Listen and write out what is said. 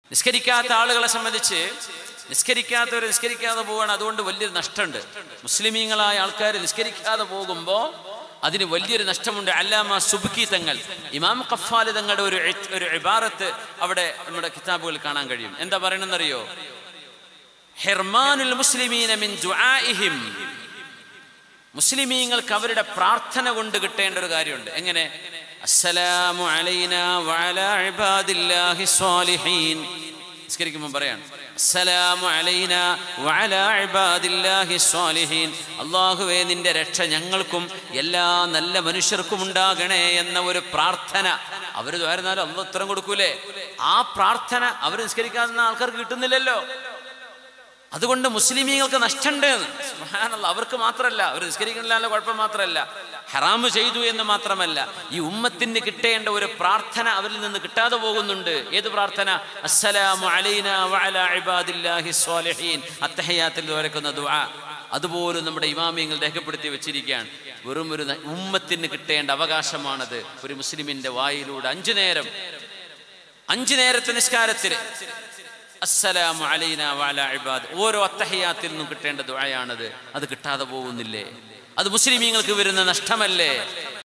നിസ്കരിക്കാത്ത ആളുകളെ സംബന്ധിച്ച് നിസ്കരിക്കാത്തവർ നിസ്കരിക്കാതെ പോവാണ് അതുകൊണ്ട് വലിയൊരു നഷ്ടമുണ്ട് മുസ്ലിമീങ്ങളായ ആൾക്കാർ നിസ്കരിക്കാതെ പോകുമ്പോൾ അതിന് വലിയൊരു നഷ്ടമുണ്ട് അല്ലാമ സുബുക്കി തങ്ങൾ ഇമാം ഖഫാല് തങ്ങളുടെ ഒരു ഇ- ഒരു ഇബാറത്ത് അവിടെ നമ്മുടെ കിതാബുകളിൽ കാണാൻ കഴിയും എന്താ പറയണമെന്നറിയോ ഹെർമാനുൽ മുസ്ലിമീന മിൻ ദുആഇഹിം മുസ്ലിമീങ്ങൾക്ക് അവരുടെ പ്രാർത്ഥന കൊണ്ട് കിട്ടേണ്ട ഒരു കാര്യമുണ്ട് എങ്ങനെ അസ്സലാമു അലൈന വഅലാ ഇബാദില്ലാഹി സ്വാലിഹീൻ നിസ്കരിക്കുമ്പോൾ പറയാണ് അസ്സലാമു അലൈന വഅലാ ഇബാദില്ലാഹി സ്വാലിഹീൻ അല്ലാഹുവേ നിന്റെ രക്ഷ ഞങ്ങൾക്കും എല്ലാ നല്ല മനുഷ്യർക്കും ഉണ്ടാകണേ എന്ന ഒരു പ്രാർത്ഥന അവർ ദ്വാരുന്നാലും അള്ള ഉത്തരം കൊടുക്കൂലേ ആ പ്രാർത്ഥന അവർ നിസ്കരിക്കാവുന്ന ആൾക്കാർക്ക് കിട്ടുന്നില്ലല്ലോ അതുകൊണ്ട് മുസ്ലിമീങ്ങൾക്ക് നഷ്ടമുണ്ട് സുബ്ഹാനല്ലാ. അവർക്ക് മാത്രമല്ല അവർ നിസ്കരിക്കണില്ല കുഴപ്പം മാത്രമല്ല ഹറാമ് ചെയ്തു എന്ന് മാത്രമല്ല ഈ ഉമ്മത്തിന് കിട്ടേണ്ട ഒരു പ്രാർത്ഥന അവരിൽ നിന്ന് കിട്ടാതെ പോകുന്നുണ്ട് ഏത് പ്രാർത്ഥന അസ്സലാമു അലൈന വഅലാ ഇബാദില്ലാഹി സ്വാലിഹീൻ അത്തഹയാത്തിൽ വരക്കുന്ന ദുആ അതുപോലും നമ്മുടെ ഇമാമിയങ്ങൾ രേഖപ്പെടുത്തി വെച്ചിരിക്കുകയാണ് വെറും ഒരു ന- ഉമ്മത്തിന് കിട്ടേണ്ട അവകാശമാണത് ഒരു മുസ്ലിമിന്റെ വായിലൂടെ അഞ്ചു നേരം അഞ്ചു നേരത്തെ നിസ്കാരത്തിൽ അസ്സലാമു അലൈന വഅലാ ഇബാദ് ഓരോ അത്തഹയാത്തിൽ നിന്നും കിട്ടേണ്ട ദുആയാണത് അത് കിട്ടാതെ പോകുന്നില്ലേ അത് മുസ്ലിമീങ്ങൾക്ക് വരുന്ന നഷ്ടമല്ലേ